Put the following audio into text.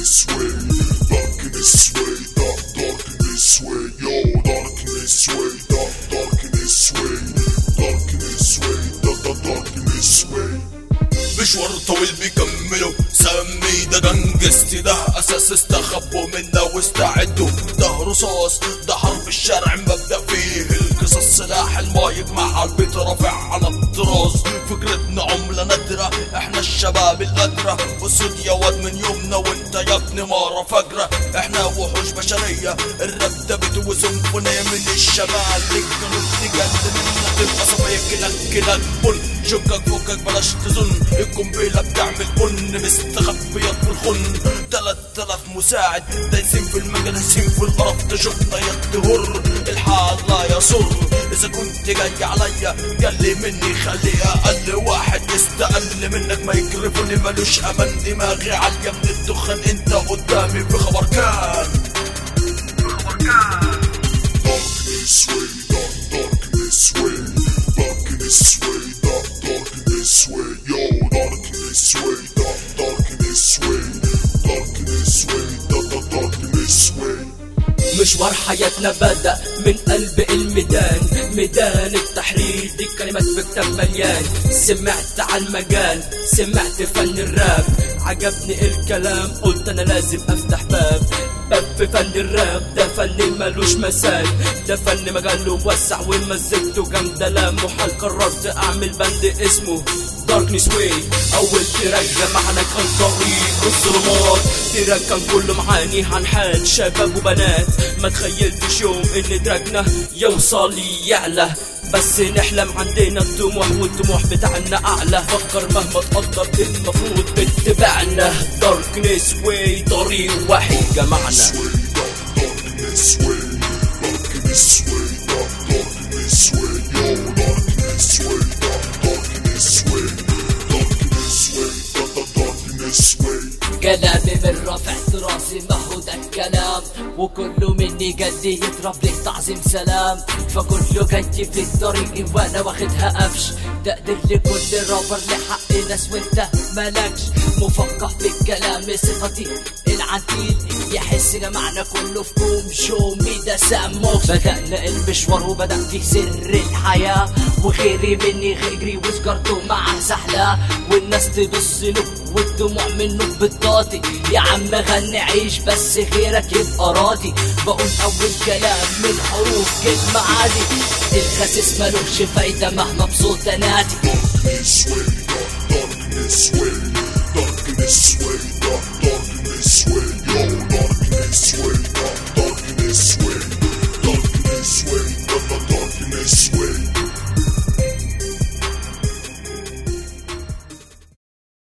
darkness way, darkness way, dark, darkness way, yo, darkness way, dark, darkness way, darkness way, dark, dark, darkness way. مشوار طويل بيكملوا سمي ده جنجستي ده اساس استخبوا منا واستعدوا ده رصاص ده حرب الشارع مبدأ فيه القصص سلاح ما يجمع على البيت رافع على الطراز فكرتنا عملة نادرة احنا الشباب القادرة والصوت يا واد من يومنا وانت يا ابن مارة فجرة احنا وحوش بشرية الراب ده بيت وسيمفونية من الشمال الجنوب تجد منا تبقى صفية كلك كلك بن شكك فكك بلاش تظن القنبلة بتعمل بن مستخبية في الخن تلات تلاف مساعد دايسين في المجال دايسين في القرف تشوفنا يا تهر الحال لا يسر اذا كنت جاي عليا جلي مني خلي اقل واحد يستقل منك ما يكرفني ملوش امان دماغي عالية من الدخان انت قدامي في خبر كان Darkness way, dark, darkness way, darkness way, dark, darkness way, yo, darkness way, dark, darkness way, darkness way, dark, dark, darkness way. مشوار حياتنا بدأ من قلب الميدان ميدان التحرير دي كلمات بكتاب مليان سمعت عن المجال سمعت فن الراب عجبني الكلام قلت انا لازم افتح باب باب في فن الراب ده فن ملوش مثال ده فن مجاله وسع ومزجته جامدة لا محال قررت اعمل بند اسمه داركنس واي اول تراك جمعنا كان طريق الظلمات تراك كان كله معاني عن حال شباب وبنات ما تخيلتش يوم ان تراكنا يوصل يعلى بس نحلم عندنا الطموح والطموح بتاعنا اعلى فكر مهما تقدر المفروض باتباعنا داركنس واي طريق واحد جمعنا Sway, dark, darkness way, dark, darkness way, yo, darkness way, dark, darkness way, darkness way, dark, dark, darkness way. كلامي من رفع راسي ما هو ده الكلام وكله مني جد يضرب لي تعظيم سلام فكله جاي في طريقي وانا واخدها قفش تقدر لكل رابر لحق ناس وانت مالكش مفقه في الكلام صفتي العتيد يحس جمعنا كله في كوم شو مي ده سموك بدأنا المشوار وبدأ فيه سر الحياة وغيري مني غيري وسجارته مع سحلة والناس تبص له والدموع منه بتطاطي يا عم غني عيش بس غيرك يبقى راضي بقول اول كلام من حروف كلمة عادي الخسيس ملوش فايدة مهما بصوت انادي Darkness way, dark, darkness way,